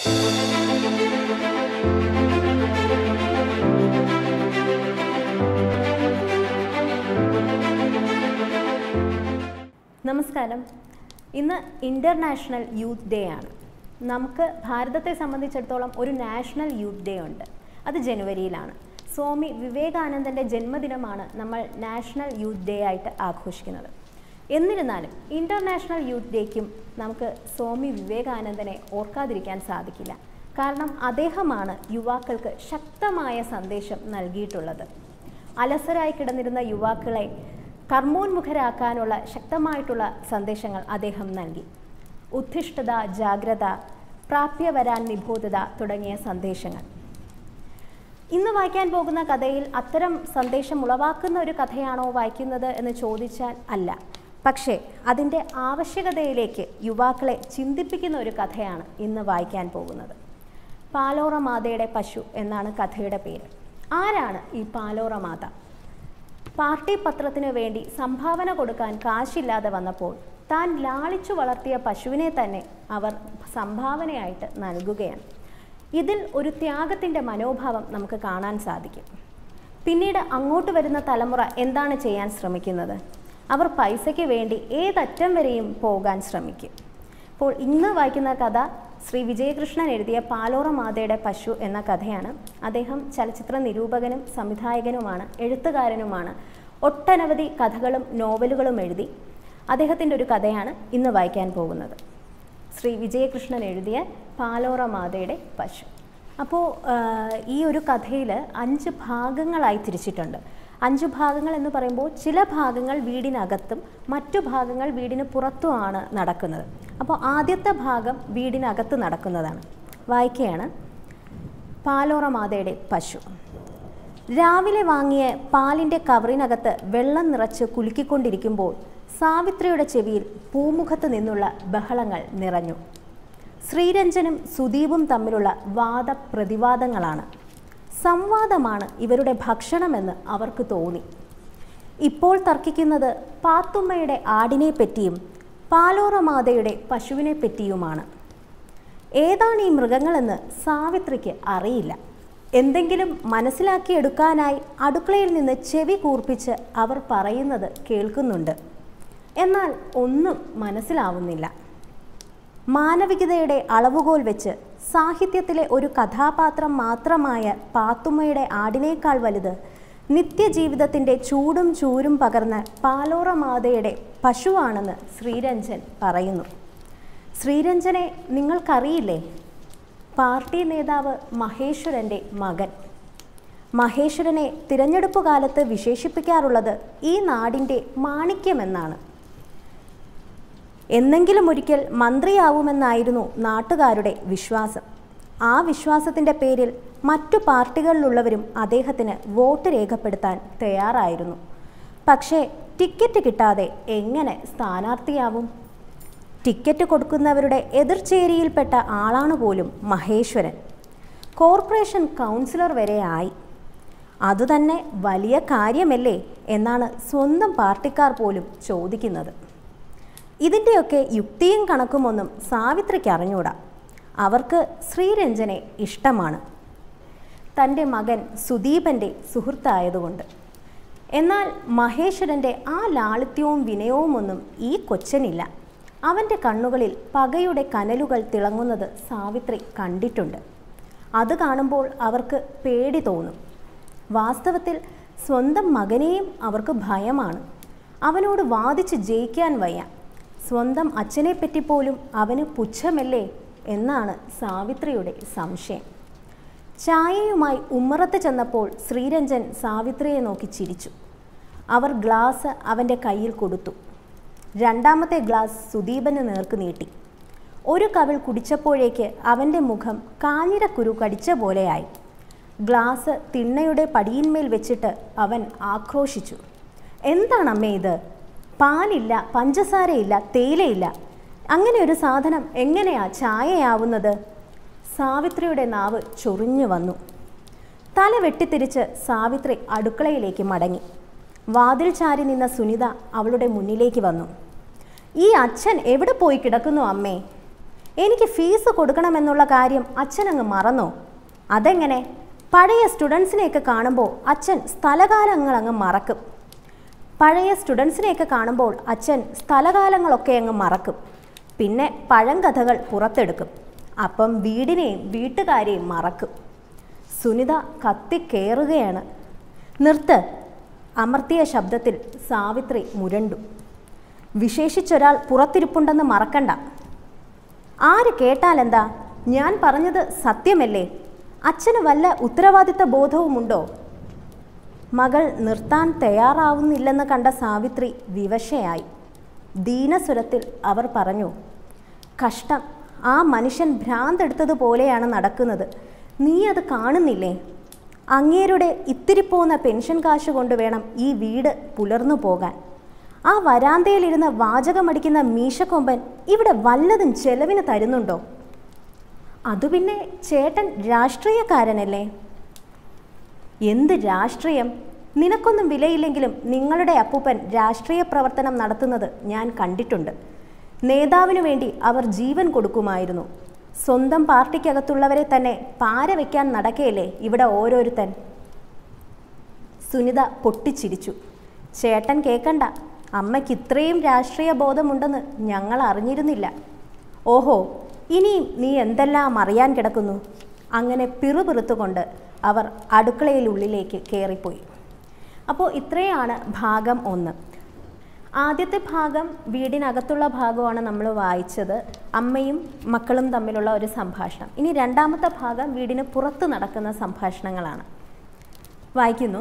നമസ്കാരം ഇന്ന് international youth day ആണ് നമുക്ക് ഭാരതത്തെ സംബന്ധിച്ചിടത്തോളം ഒരു നാഷണൽ യൂത്ത് ഡേ ഉണ്ട് അത് ജനുവരിയിലാണ് സ്വാമി വിവേകാനന്ദൻ്റെ ജന്മദിനമാണ് നമ്മൾ നാഷണൽ യൂത്ത് ഡേ ആയിട്ട് ആഘോഷിക്കുന്നത് എന്നിരുന്നാലും ഇൻ്റർനാഷണൽ യൂത്ത് ഡേക്കും നമുക്ക് സ്വാമി വിവേകാനന്ദനെ ഓർക്കാതിരിക്കാൻ സാധിക്കില്ല കാരണം അദ്ദേഹമാണ് യുവാക്കൾക്ക് ശക്തമായ സന്ദേശം നൽകിയിട്ടുള്ളത് അലസരായി കിടന്നിരുന്ന യുവാക്കളെ കർമ്മോന്മുഖരാക്കാനുള്ള ശക്തമായിട്ടുള്ള സന്ദേശങ്ങൾ അദ്ദേഹം നൽകി ഉദ്ധിഷ്ഠത ജാഗ്രത പ്രാപ്യ വരാൻ നിബോധത തുടങ്ങിയ സന്ദേശങ്ങൾ ഇന്ന് വായിക്കാൻ പോകുന്ന കഥയിൽ അത്തരം സന്ദേശം ഉളവാക്കുന്ന ഒരു കഥയാണോ വായിക്കുന്നത് എന്ന് ചോദിച്ചാൽ അല്ല പക്ഷേ അതിൻ്റെ ആവശ്യകതയിലേക്ക് യുവാക്കളെ ചിന്തിപ്പിക്കുന്ന ഒരു കഥയാണ് ഇന്ന് വായിക്കാൻ പോകുന്നത് പാലോറ മാതയുടെ പശു എന്നാണ് കഥയുടെ പേര് ആരാണ് ഈ പാലോറ മാത പാർട്ടി പത്രത്തിനു വേണ്ടി സംഭാവന കൊടുക്കാൻ കാശില്ലാതെ വന്നപ്പോൾ താൻ ലാളിച്ചു വളർത്തിയ പശുവിനെ തന്നെ അവർ സംഭാവനയായിട്ട് നൽകുകയാണ് ഇതിൽ ഒരു ത്യാഗത്തിൻ്റെ മനോഭാവം നമുക്ക് കാണാൻ സാധിക്കും പിന്നീട് അങ്ങോട്ട് വരുന്ന തലമുറ എന്താണ് ചെയ്യാൻ ശ്രമിക്കുന്നത് അവർ പൈസയ്ക്ക് വേണ്ടി ഏതറ്റം വരെയും പോകാൻ ശ്രമിക്കും അപ്പോൾ ഇന്ന് വായിക്കുന്ന കഥ ശ്രീ വിജയകൃഷ്ണൻ എഴുതിയ പാലോറ മാതയുടെ പശു എന്ന കഥയാണ് അദ്ദേഹം ചലച്ചിത്ര നിരൂപകനും സംവിധായകനുമാണ് എഴുത്തുകാരനുമാണ് ഒട്ടനവധി കഥകളും നോവലുകളും എഴുതി അദ്ദേഹത്തിൻ്റെ ഒരു കഥയാണ് ഇന്ന് വായിക്കാൻ പോകുന്നത് ശ്രീ വിജയകൃഷ്ണൻ എഴുതിയ പാലോറ മാതയുടെ പശു അപ്പോൾ ഈ ഒരു കഥയിൽ അഞ്ച് ഭാഗങ്ങളായി തിരിച്ചിട്ടുണ്ട് അഞ്ച് ഭാഗങ്ങൾ എന്ന് പറയുമ്പോൾ ചില ഭാഗങ്ങൾ വീടിനകത്തും മറ്റു ഭാഗങ്ങൾ വീടിന് പുറത്തുമാണ് നടക്കുന്നത് അപ്പോൾ ആദ്യത്തെ ഭാഗം വീടിനകത്ത് നടക്കുന്നതാണ് വായിക്കുകയാണ് പാലോറ മാതയുടെ പശു രാവിലെ വാങ്ങിയ പാലിൻ്റെ കവറിനകത്ത് വെള്ളം നിറച്ച് കുലുക്കിക്കൊണ്ടിരിക്കുമ്പോൾ സാവിത്രിയുടെ ചെവിയിൽ പൂമുഖത്ത് നിന്നുള്ള ബഹളങ്ങൾ നിറഞ്ഞു ശ്രീരഞ്ജനും സുദീപും തമ്മിലുള്ള വാദപ്രതിവാദങ്ങളാണ് സംവാദമാണ് ഇവരുടെ ഭക്ഷണമെന്ന് അവർക്ക് തോന്നി ഇപ്പോൾ തർക്കിക്കുന്നത് പാത്തുമ്മയുടെ ആടിനെ പറ്റിയും പാലോറ മാതയുടെ പശുവിനെ പറ്റിയുമാണ് ഏതാണ് ഈ മൃഗങ്ങളെന്ന് സാവിത്രിക്ക് അറിയില്ല എന്തെങ്കിലും മനസ്സിലാക്കിയെടുക്കാനായി അടുക്കളയിൽ നിന്ന് ചെവി കൂർപ്പിച്ച് അവർ പറയുന്നത് കേൾക്കുന്നുണ്ട് എന്നാൽ ഒന്നും മനസ്സിലാവുന്നില്ല മാനവികതയുടെ അളവുകോൽ വെച്ച് സാഹിത്യത്തിലെ ഒരു കഥാപാത്രം മാത്രമായ പാത്തുമ്മയുടെ ആടിനേക്കാൾ വലുത് നിത്യജീവിതത്തിൻ്റെ ചൂടും ചൂരും പകർന്ന പാലോറ മാതയുടെ പശുവാണെന്ന് ശ്രീരഞ്ജൻ പറയുന്നു ശ്രീരഞ്ജനെ നിങ്ങൾക്കറിയില്ലേ പാർട്ടി നേതാവ് മഹേശ്വരൻ്റെ മകൻ മഹേശ്വരനെ തിരഞ്ഞെടുപ്പ് കാലത്ത് വിശേഷിപ്പിക്കാറുള്ളത് ഈ നാടിൻ്റെ മാണിക്യമെന്നാണ് എന്നെങ്കിലും ഒരിക്കൽ മന്ത്രിയാവുമെന്നായിരുന്നു നാട്ടുകാരുടെ വിശ്വാസം ആ വിശ്വാസത്തിൻ്റെ പേരിൽ മറ്റു പാർട്ടികളിലുള്ളവരും അദ്ദേഹത്തിന് വോട്ട് രേഖപ്പെടുത്താൻ തയ്യാറായിരുന്നു പക്ഷേ ടിക്കറ്റ് കിട്ടാതെ എങ്ങനെ സ്ഥാനാർത്ഥിയാവും ടിക്കറ്റ് കൊടുക്കുന്നവരുടെ എതിർചേരിയിൽപ്പെട്ട ആളാണ് പോലും മഹേശ്വരൻ കോർപ്പറേഷൻ കൗൺസിലർ വരെ ആയി അതുതന്നെ വലിയ കാര്യമല്ലേ എന്നാണ് സ്വന്തം പാർട്ടിക്കാർ പോലും ചോദിക്കുന്നത് ഇതിൻ്റെയൊക്കെ യുക്തിയും കണക്കുമൊന്നും സാവിത്രിക്ക് അറിഞ്ഞൂടാ അവർക്ക് ശ്രീരഞ്ജനെ ഇഷ്ടമാണ് തൻ്റെ മകൻ സുദീപൻ്റെ സുഹൃത്തായതുകൊണ്ട് എന്നാൽ മഹേശ്വരൻ്റെ ആ ലാളിത്യവും വിനയവും ഒന്നും ഈ കൊച്ചനില്ല അവൻ്റെ കണ്ണുകളിൽ പകയുടെ കനലുകൾ തിളങ്ങുന്നത് സാവിത്രി കണ്ടിട്ടുണ്ട് അത് കാണുമ്പോൾ അവർക്ക് പേടി തോന്നും വാസ്തവത്തിൽ സ്വന്തം മകനെയും അവർക്ക് ഭയമാണ് അവനോട് വാദിച്ച് ജയിക്കാൻ വയ്യ സ്വന്തം അച്ഛനെപ്പറ്റി പോലും അവന് പുച്ഛമല്ലേ എന്നാണ് സാവിത്രിയുടെ സംശയം ചായയുമായി ഉമ്മറത്ത് ചെന്നപ്പോൾ ശ്രീരഞ്ജൻ സാവിത്രിയെ നോക്കി ചിരിച്ചു അവർ ഗ്ലാസ് അവൻ്റെ കയ്യിൽ കൊടുത്തു രണ്ടാമത്തെ ഗ്ലാസ് സുദീപന് നേർക്ക് നീട്ടി ഒരു കവിൾ കുടിച്ചപ്പോഴേക്ക് അവൻ്റെ മുഖം കാഞ്ഞിരക്കുരു കടിച്ച പോലെയായി ഗ്ലാസ് തിണ്ണയുടെ പടിയിന്മേൽ വെച്ചിട്ട് അവൻ ആക്രോശിച്ചു എന്താണ് അമ്മേ ഇത് പാലില്ല പഞ്ചസാരയില്ല തേയിലയില്ല അങ്ങനെ ഒരു സാധനം എങ്ങനെയാ ചായയാവുന്നത് സാവിത്രിയുടെ നാവ് ചൊറിഞ്ഞു വന്നു തല വെട്ടിത്തിരിച്ച് സാവിത്രി അടുക്കളയിലേക്ക് മടങ്ങി വാതിൽ ചാരി നിന്ന സുനിത അവളുടെ മുന്നിലേക്ക് വന്നു ഈ അച്ഛൻ എവിടെ പോയി കിടക്കുന്നു അമ്മേ എനിക്ക് ഫീസ് കൊടുക്കണമെന്നുള്ള കാര്യം അച്ഛനങ്ങ് മറന്നോ അതെങ്ങനെ പഴയ സ്റ്റുഡൻസിനെയൊക്കെ കാണുമ്പോൾ അച്ഛൻ സ്ഥലകാലങ്ങൾ അങ്ങ് മറക്കും പഴയ സ്റ്റുഡൻസിനെയൊക്കെ കാണുമ്പോൾ അച്ഛൻ സ്ഥലകാലങ്ങളൊക്കെ അങ്ങ് മറക്കും പിന്നെ പഴങ്കഥകൾ പുറത്തെടുക്കും അപ്പം വീടിനെയും വീട്ടുകാരെയും മറക്കും സുനിത കത്തിക്കേറുകയാണ് നിർത്ത് അമർത്തിയ ശബ്ദത്തിൽ സാവിത്രി മുരണ്ടു വിശേഷിച്ചൊരാൾ പുറത്തിരിപ്പുണ്ടെന്ന് മറക്കണ്ട ആര് കേട്ടാലെന്താ ഞാൻ പറഞ്ഞത് സത്യമല്ലേ അച്ഛന് വല്ല ഉത്തരവാദിത്ത ബോധവുമുണ്ടോ മകൾ നിർത്താൻ തയ്യാറാവുന്നില്ലെന്ന് കണ്ട സാവിത്രി വിവശയായി ദീനസ്വരത്തിൽ അവർ പറഞ്ഞു കഷ്ടം ആ മനുഷ്യൻ ഭ്രാന്തെടുത്തതുപോലെയാണ് നടക്കുന്നത് നീ അത് കാണുന്നില്ലേ അങ്ങേരുടെ ഇത്തിരി പോന്ന പെൻഷൻ കാശ് കൊണ്ട് വേണം ഈ വീട് പുലർന്നു പോകാൻ ആ വരാന്തയിലിരുന്ന് വാചകമടിക്കുന്ന മീശക്കൊമ്പൻ ഇവിടെ വല്ലതും ചെലവിന് തരുന്നുണ്ടോ അതു പിന്നെ ചേട്ടൻ രാഷ്ട്രീയക്കാരനല്ലേ എന്ത് രാഷ്ട്രീയം നിനക്കൊന്നും വിലയില്ലെങ്കിലും നിങ്ങളുടെ അപ്പൂപ്പൻ രാഷ്ട്രീയ പ്രവർത്തനം നടത്തുന്നത് ഞാൻ കണ്ടിട്ടുണ്ട് നേതാവിനു വേണ്ടി അവർ ജീവൻ കൊടുക്കുമായിരുന്നു സ്വന്തം പാർട്ടിക്കകത്തുള്ളവരെ തന്നെ പാര വയ്ക്കാൻ നടക്കുകയല്ലേ ഇവിടെ ഓരോരുത്തൻ സുനിത പൊട്ടിച്ചിരിച്ചു ചേട്ടൻ കേക്കണ്ട അമ്മയ്ക്ക് ഇത്രയും രാഷ്ട്രീയ ബോധമുണ്ടെന്ന് ഞങ്ങൾ അറിഞ്ഞിരുന്നില്ല ഓഹോ ഇനിയും നീ എന്തെല്ലാം അറിയാൻ കിടക്കുന്നു അങ്ങനെ പിറുപിറുത്തുകൊണ്ട് അവർ അടുക്കളയിലുള്ളിലേക്ക് കയറിപ്പോയി അപ്പോൾ ഇത്രയാണ് ഭാഗം ഒന്ന് ആദ്യത്തെ ഭാഗം വീടിനകത്തുള്ള ഭാഗമാണ് നമ്മൾ വായിച്ചത് അമ്മയും മക്കളും തമ്മിലുള്ള ഒരു സംഭാഷണം ഇനി രണ്ടാമത്തെ ഭാഗം വീടിന് പുറത്ത് നടക്കുന്ന സംഭാഷണങ്ങളാണ് വായിക്കുന്നു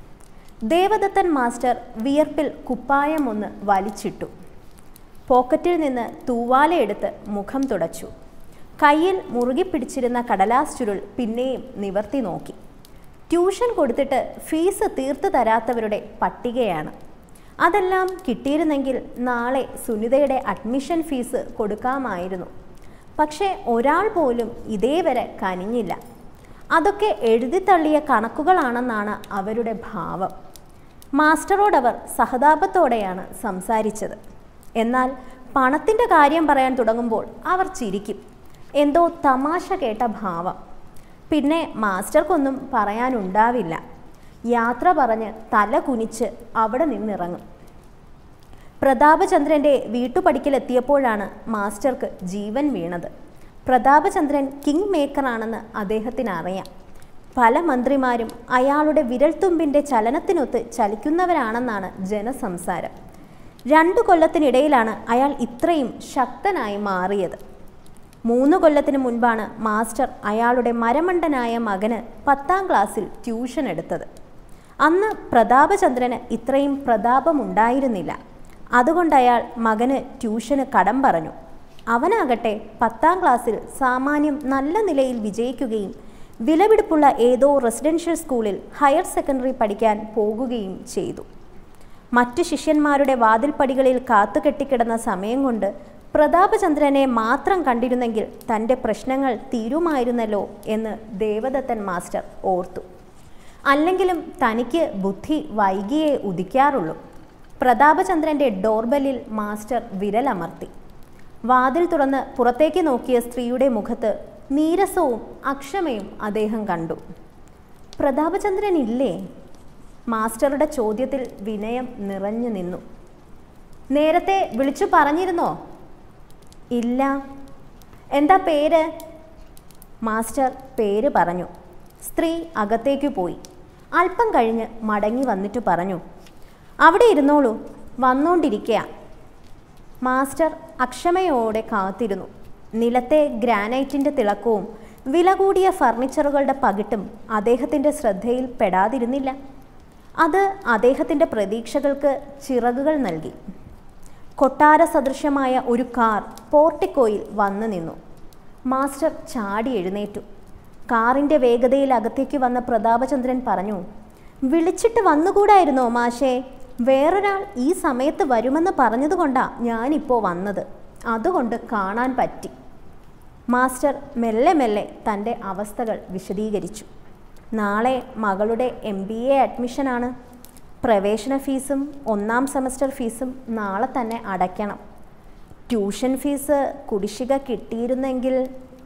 ദേവദത്തൻ മാസ്റ്റർ വിയർപ്പിൽ കുപ്പായം ഒന്ന് വലിച്ചിട്ടു പോക്കറ്റിൽ നിന്ന് തൂവാലയെടുത്ത് മുഖം തുടച്ചു കയ്യിൽ മുറുകി പിടിച്ചിരുന്ന കടലാസ് ചുരുൾ പിന്നെയും നിവർത്തി നോക്കി ട്യൂഷൻ കൊടുത്തിട്ട് ഫീസ് തീർത്തു തരാത്തവരുടെ പട്ടികയാണ് അതെല്ലാം കിട്ടിയിരുന്നെങ്കിൽ നാളെ സുനിതയുടെ അഡ്മിഷൻ ഫീസ് കൊടുക്കാമായിരുന്നു പക്ഷേ ഒരാൾ പോലും ഇതേവരെ കനിഞ്ഞില്ല അതൊക്കെ എഴുതിത്തള്ളിയ കണക്കുകളാണെന്നാണ് അവരുടെ ഭാവം മാസ്റ്ററോടവർ സഹതാപത്തോടെയാണ് സംസാരിച്ചത് എന്നാൽ പണത്തിൻ്റെ കാര്യം പറയാൻ തുടങ്ങുമ്പോൾ അവർ ചിരിക്കും എന്തോ തമാശ കേട്ട ഭാവം പിന്നെ മാസ്റ്റർക്കൊന്നും പറയാനുണ്ടാവില്ല യാത്ര പറഞ്ഞ് തല കുനിച്ച് അവിടെ നിന്നിറങ്ങും പ്രതാപചന്ദ്രൻ്റെ വീട്ടുപടിക്കലെത്തിയപ്പോഴാണ് മാസ്റ്റർക്ക് ജീവൻ വീണത് പ്രതാപചന്ദ്രൻ കിങ് മേക്കറാണെന്ന് അദ്ദേഹത്തിന് അറിയാം പല മന്ത്രിമാരും അയാളുടെ വിരൽത്തുമ്പിൻ്റെ ചലനത്തിനൊത്ത് ചലിക്കുന്നവരാണെന്നാണ് ജനസംസാരം രണ്ടു കൊല്ലത്തിനിടയിലാണ് അയാൾ ഇത്രയും ശക്തനായി മാറിയത് മൂന്ന് കൊല്ലത്തിന് മുൻപാണ് മാസ്റ്റർ അയാളുടെ മരമണ്ടനായ മകന് പത്താം ക്ലാസ്സിൽ ട്യൂഷൻ എടുത്തത് അന്ന് പ്രതാപചന്ദ്രന് ഇത്രയും പ്രതാപമുണ്ടായിരുന്നില്ല അതുകൊണ്ട് അയാൾ മകന് ട്യൂഷന് കടം പറഞ്ഞു അവനാകട്ടെ പത്താം ക്ലാസ്സിൽ സാമാന്യം നല്ല നിലയിൽ വിജയിക്കുകയും വിലപിടിപ്പുള്ള ഏതോ റെസിഡൻഷ്യൽ സ്കൂളിൽ ഹയർ സെക്കൻഡറി പഠിക്കാൻ പോകുകയും ചെയ്തു മറ്റു ശിഷ്യന്മാരുടെ വാതിൽപ്പടികളിൽ കാത്തുകെട്ടിക്കിടന്ന സമയം കൊണ്ട് പ്രതാപചന്ദ്രനെ മാത്രം കണ്ടിരുന്നെങ്കിൽ തൻ്റെ പ്രശ്നങ്ങൾ തീരുമായിരുന്നല്ലോ എന്ന് ദേവദത്തൻ മാസ്റ്റർ ഓർത്തു അല്ലെങ്കിലും തനിക്ക് ബുദ്ധി വൈകിയേ ഉദിക്കാറുള്ളൂ പ്രതാപചന്ദ്രൻ്റെ ഡോർബെല്ലിൽ മാസ്റ്റർ വിരലമർത്തി വാതിൽ തുറന്ന് പുറത്തേക്ക് നോക്കിയ സ്ത്രീയുടെ മുഖത്ത് നീരസവും അക്ഷമയും അദ്ദേഹം കണ്ടു പ്രതാപചന്ദ്രൻ ഇല്ലേ മാസ്റ്ററുടെ ചോദ്യത്തിൽ വിനയം നിറഞ്ഞു നിന്നു നേരത്തെ വിളിച്ചു പറഞ്ഞിരുന്നോ ഇല്ല എന്താ പേര് മാസ്റ്റർ പേര് പറഞ്ഞു സ്ത്രീ അകത്തേക്ക് പോയി അല്പം കഴിഞ്ഞ് മടങ്ങി വന്നിട്ട് പറഞ്ഞു അവിടെ ഇരുന്നോളൂ വന്നോണ്ടിരിക്കുക മാസ്റ്റർ അക്ഷമയോടെ കാത്തിരുന്നു നിലത്തെ ഗ്രാനൈറ്റിൻ്റെ തിളക്കവും വില കൂടിയ ഫർണിച്ചറുകളുടെ പകിട്ടും അദ്ദേഹത്തിൻ്റെ ശ്രദ്ധയിൽ പെടാതിരുന്നില്ല അത് അദ്ദേഹത്തിൻ്റെ പ്രതീക്ഷകൾക്ക് ചിറകുകൾ നൽകി കൊട്ടാര സദൃശമായ ഒരു കാർ പോർട്ടിക്കോയിൽ വന്നു നിന്നു മാസ്റ്റർ ചാടി എഴുന്നേറ്റു കാറിൻ്റെ വേഗതയിൽ അകത്തേക്ക് വന്ന പ്രതാപചന്ദ്രൻ പറഞ്ഞു വിളിച്ചിട്ട് വന്നുകൂടായിരുന്നോ മാഷേ വേറൊരാൾ ഈ സമയത്ത് വരുമെന്ന് പറഞ്ഞതുകൊണ്ടാ ഞാനിപ്പോൾ വന്നത് അതുകൊണ്ട് കാണാൻ പറ്റി മാസ്റ്റർ മെല്ലെ മെല്ലെ തൻ്റെ അവസ്ഥകൾ വിശദീകരിച്ചു നാളെ മകളുടെ എം ബി എ അഡ്മിഷനാണ് പ്രവേശന ഫീസും ഒന്നാം സെമസ്റ്റർ ഫീസും നാളെ തന്നെ അടയ്ക്കണം ട്യൂഷൻ ഫീസ് കുടിശ്ശിക കിട്ടിയിരുന്നെങ്കിൽ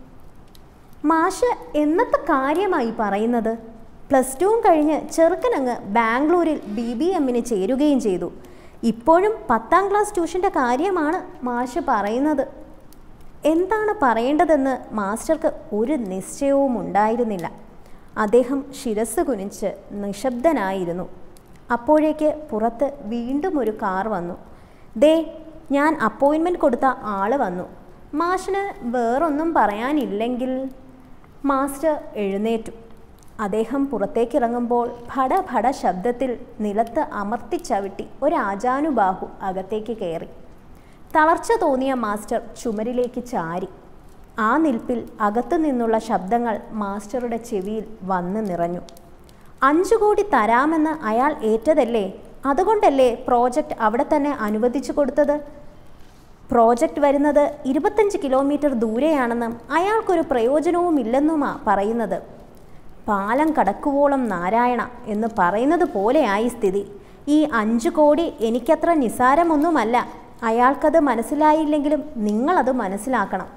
മാഷ് എന്നത്തെ കാര്യമായി പറയുന്നത് പ്ലസ് ടുവും കഴിഞ്ഞ് ചെറുക്കനങ്ങ് ബാംഗ്ലൂരിൽ ബി ബി എമ്മിന് ചേരുകയും ചെയ്തു ഇപ്പോഴും പത്താം ക്ലാസ് ട്യൂഷൻ്റെ കാര്യമാണ് മാഷ് പറയുന്നത് എന്താണ് പറയേണ്ടതെന്ന് മാസ്റ്റർക്ക് ഒരു നിശ്ചയവും ഉണ്ടായിരുന്നില്ല അദ്ദേഹം ശിരസ് കുനിച്ച് നിശബ്ദനായിരുന്നു അപ്പോഴേക്ക് പുറത്ത് വീണ്ടും ഒരു കാർ വന്നു ദേ ഞാൻ അപ്പോയിൻമെൻറ്റ് കൊടുത്ത ആൾ വന്നു മാഷിന് വേറൊന്നും പറയാനില്ലെങ്കിൽ മാസ്റ്റർ എഴുന്നേറ്റു അദ്ദേഹം പുറത്തേക്കിറങ്ങുമ്പോൾ ഭട ഭട ശബ്ദത്തിൽ നിലത്ത് അമർത്തിച്ചവിട്ടി ഒരാജാനുബാഹു അകത്തേക്ക് കയറി തളർച്ച തോന്നിയ മാസ്റ്റർ ചുമരിലേക്ക് ചാരി ആ നിൽപ്പിൽ അകത്തു നിന്നുള്ള ശബ്ദങ്ങൾ മാസ്റ്ററുടെ ചെവിയിൽ വന്ന് നിറഞ്ഞു അഞ്ചു കോടി തരാമെന്ന് അയാൾ ഏറ്റതല്ലേ അതുകൊണ്ടല്ലേ പ്രോജക്റ്റ് അവിടെ തന്നെ അനുവദിച്ചു കൊടുത്തത് പ്രോജക്റ്റ് വരുന്നത് ഇരുപത്തഞ്ച് കിലോമീറ്റർ ദൂരെയാണെന്നും അയാൾക്കൊരു പ്രയോജനവുമില്ലെന്നുമാ പറയുന്നത് പാലം കടക്കുവോളം നാരായണ എന്ന് പറയുന്നത് പോലെയായി സ്ഥിതി ഈ അഞ്ചു കോടി എനിക്കത്ര നിസാരമൊന്നുമല്ല അയാൾക്കത് മനസ്സിലായില്ലെങ്കിലും നിങ്ങളത് മനസ്സിലാക്കണം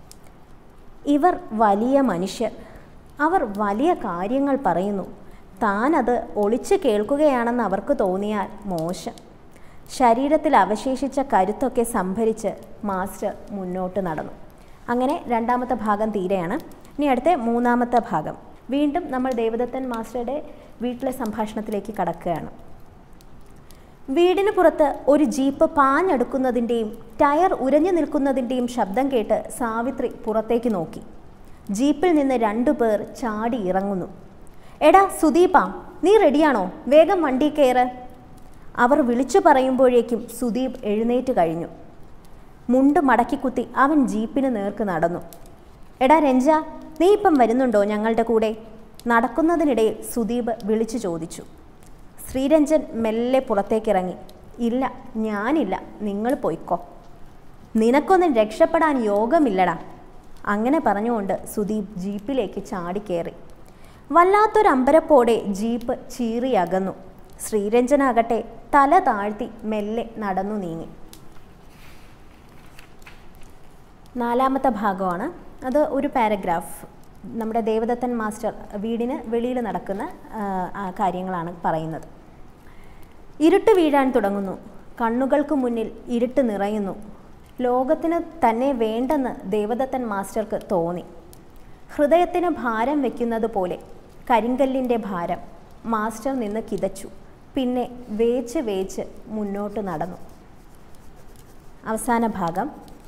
ഇവർ വലിയ മനുഷ്യർ അവർ വലിയ കാര്യങ്ങൾ പറയുന്നു താനത് ഒളിച്ചു കേൾക്കുകയാണെന്ന് അവർക്ക് തോന്നിയാൽ മോശം ശരീരത്തിൽ അവശേഷിച്ച കരുത്തൊക്കെ സംഭരിച്ച് മാസ്റ്റർ മുന്നോട്ട് നടന്നു അങ്ങനെ രണ്ടാമത്തെ ഭാഗം തീരെയാണ് ഇനി അടുത്ത മൂന്നാമത്തെ ഭാഗം വീണ്ടും നമ്മൾ ദേവദത്തൻ മാസ്റ്ററുടെ വീട്ടിലെ സംഭാഷണത്തിലേക്ക് കടക്കുകയാണ് വീടിന് പുറത്ത് ഒരു ജീപ്പ് പാഞ്ഞെടുക്കുന്നതിൻ്റെയും ടയർ ഉരഞ്ഞു നിൽക്കുന്നതിൻ്റെയും ശബ്ദം കേട്ട് സാവിത്രി പുറത്തേക്ക് നോക്കി ജീപ്പിൽ നിന്ന് രണ്ടു പേർ ചാടി ഇറങ്ങുന്നു എടാ സുദീപാ നീ റെഡിയാണോ വേഗം വണ്ടി കയറ് അവർ വിളിച്ചു പറയുമ്പോഴേക്കും സുദീപ് എഴുന്നേറ്റ് കഴിഞ്ഞു മുണ്ട് മടക്കിക്കുത്തി അവൻ ജീപ്പിന് നേർക്ക് നടന്നു എടാ രഞ്ജ നീ ഇപ്പം വരുന്നുണ്ടോ ഞങ്ങളുടെ കൂടെ നടക്കുന്നതിനിടയിൽ സുദീപ് വിളിച്ചു ചോദിച്ചു ശ്രീരഞ്ജൻ മെല്ലെ പുറത്തേക്കിറങ്ങി ഇല്ല ഞാനില്ല നിങ്ങൾ പോയിക്കോ നിനക്കൊന്നും രക്ഷപ്പെടാൻ യോഗമില്ലടാ അങ്ങനെ പറഞ്ഞുകൊണ്ട് സുദീപ് ജീപ്പിലേക്ക് ചാടിക്കേറി വല്ലാത്തൊരമ്പരപ്പോടെ ജീപ്പ് ചീറിയകന്നു ശ്രീരഞ്ജനാകട്ടെ തല താഴ്ത്തി മെല്ലെ നടന്നു നീങ്ങി നാലാമത്തെ ഭാഗമാണ് അത് ഒരു പാരഗ്രാഫ് നമ്മുടെ ദേവദത്തൻ മാസ്റ്റർ വീടിന് വെളിയിൽ നടക്കുന്ന ആ, ആ കാര്യങ്ങളാണ് പറയുന്നത് ഇരുട്ട് വീഴാൻ തുടങ്ങുന്നു കണ്ണുകൾക്ക് മുന്നിൽ ഇരുട്ട് നിറയുന്നു ലോകത്തിന് തന്നെ വേണ്ടെന്ന് ദേവദത്തൻ മാസ്റ്റർക്ക് തോന്നി ഹൃദയത്തിന് ഭാരം വയ്ക്കുന്നത് പോലെ കരിങ്കല്ലിൻ്റെ ഭാരം മാസ്റ്റർ നിന്ന് കിതച്ചു പിന്നെ വേച്ച് വേച്ച് മുന്നോട്ട് നടന്നു അവസാന ഭാഗം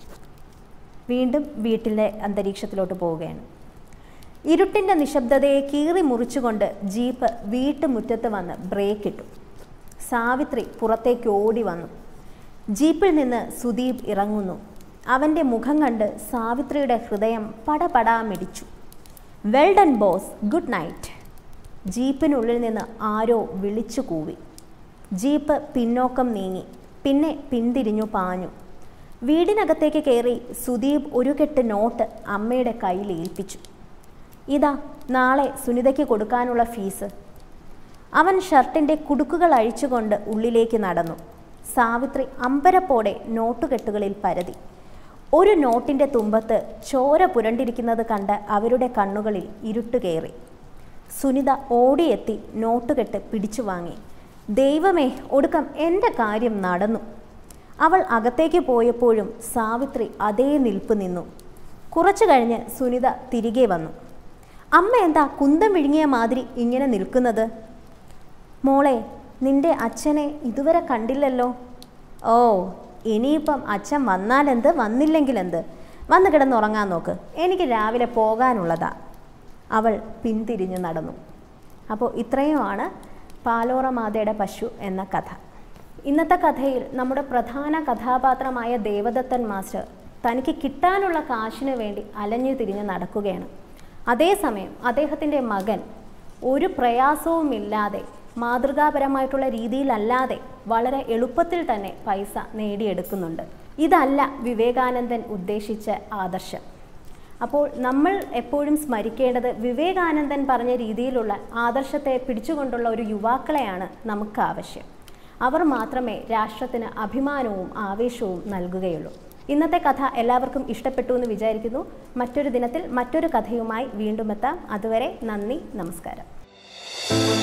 വീണ്ടും വീട്ടിലെ അന്തരീക്ഷത്തിലോട്ട് പോവുകയാണ് ഇരുട്ടിൻ്റെ നിശബ്ദതയെ കീറി മുറിച്ചുകൊണ്ട് ജീപ്പ് വീട്ടുമുറ്റത്ത് വന്ന് ബ്രേക്ക് ഇട്ടു സാവിത്രി പുറത്തേക്ക് ഓടി വന്നു ജീപ്പിൽ നിന്ന് സുദീപ് ഇറങ്ങുന്നു അവൻ്റെ മുഖം കണ്ട് സാവിത്രിയുടെ ഹൃദയം പടപടാ മിടിച്ചു well done boss good night ജീപ്പിനുള്ളിൽ നിന്ന് ആരോ വിളിച്ചു കൂവി ജീപ്പ് പിന്നോക്കം നീങ്ങി പിന്നെ പിന്തിരിഞ്ഞു പാഞ്ഞു വീടിനകത്തേക്ക് കയറി സുദീപ് ഒരു കെട്ട് നോട്ട് അമ്മയുടെ കയ്യിൽ ഏൽപ്പിച്ചു ഇതാ നാളെ സുനിതയ്ക്ക് കൊടുക്കാനുള്ള ഫീസ് അവൻ ഷർട്ടിൻ്റെ കുടുക്കുകൾ അഴിച്ചുകൊണ്ട് ഉള്ളിലേക്ക് നടന്നു സാവിത്രി അമ്പരപ്പോടെ നോട്ടുകെട്ടുകളിൽ പരതി ഒരു നോട്ടിൻ്റെ തുമ്പത്ത് ചോര പുരണ്ടിരിക്കുന്നത് കണ്ട് അവരുടെ കണ്ണുകളിൽ ഇരുട്ട് കയറി സുനിത ഓടിയെത്തി നോട്ടുകെട്ട് പിടിച്ചു വാങ്ങി ദൈവമേ ഒടുക്കം എൻ്റെ കാര്യം നടന്നു അവൾ അകത്തേക്ക് പോയപ്പോഴും സാവിത്രി അതേ നിൽപ്പ് നിന്നു കുറച്ചു കഴിഞ്ഞ് സുനിത തിരികെ വന്നു അമ്മ എന്താ കുന്തം വിഴുങ്ങിയ മാതിരി ഇങ്ങനെ നിൽക്കുന്നത് മോളെ നിന്റെ അച്ഛനെ ഇതുവരെ കണ്ടില്ലല്ലോ ഓ ഇനിയിപ്പം അച്ഛൻ വന്നാലെന്ത് വന്നില്ലെങ്കിലെന്ത് വന്ന് കിടന്നുറങ്ങാൻ നോക്ക് എനിക്ക് രാവിലെ പോകാനുള്ളതാ അവൾ പിന്തിരിഞ്ഞു നടന്നു അപ്പോൾ ഇത്രയുമാണ് പാലോറ മാതയുടെ പശു എന്ന കഥ ഇന്നത്തെ കഥയിൽ നമ്മുടെ പ്രധാന കഥാപാത്രമായ ദേവദത്തൻ മാസ്റ്റർ തനിക്ക് കിട്ടാനുള്ള കാശിന് വേണ്ടി അലഞ്ഞു തിരിഞ്ഞ് നടക്കുകയാണ് അതേസമയം അദ്ദേഹത്തിൻ്റെ മകൻ ഒരു പ്രയാസവുമില്ലാതെ മാതൃകാപരമായിട്ടുള്ള രീതിയിലല്ലാതെ വളരെ എളുപ്പത്തിൽ തന്നെ പൈസ നേടിയെടുക്കുന്നുണ്ട് ഇതല്ല വിവേകാനന്ദൻ ഉദ്ദേശിച്ച ആദർശം അപ്പോൾ നമ്മൾ എപ്പോഴും സ്മരിക്കേണ്ടത് വിവേകാനന്ദൻ പറഞ്ഞ രീതിയിലുള്ള ആദർശത്തെ പിടിച്ചുകൊണ്ടുള്ള ഒരു യുവാക്കളെയാണ് നമുക്ക് ആവശ്യം അവർ മാത്രമേ രാഷ്ട്രത്തിന് അഭിമാനവും ആവേശവും നൽകുകയുള്ളൂ ഇന്നത്തെ കഥ എല്ലാവർക്കും ഇഷ്ടപ്പെട്ടു എന്ന് വിചാരിക്കുന്നു മറ്റൊരു ദിനത്തിൽ മറ്റൊരു കഥയുമായി വീണ്ടും എത്താം അതുവരെ നന്ദി നമസ്കാരം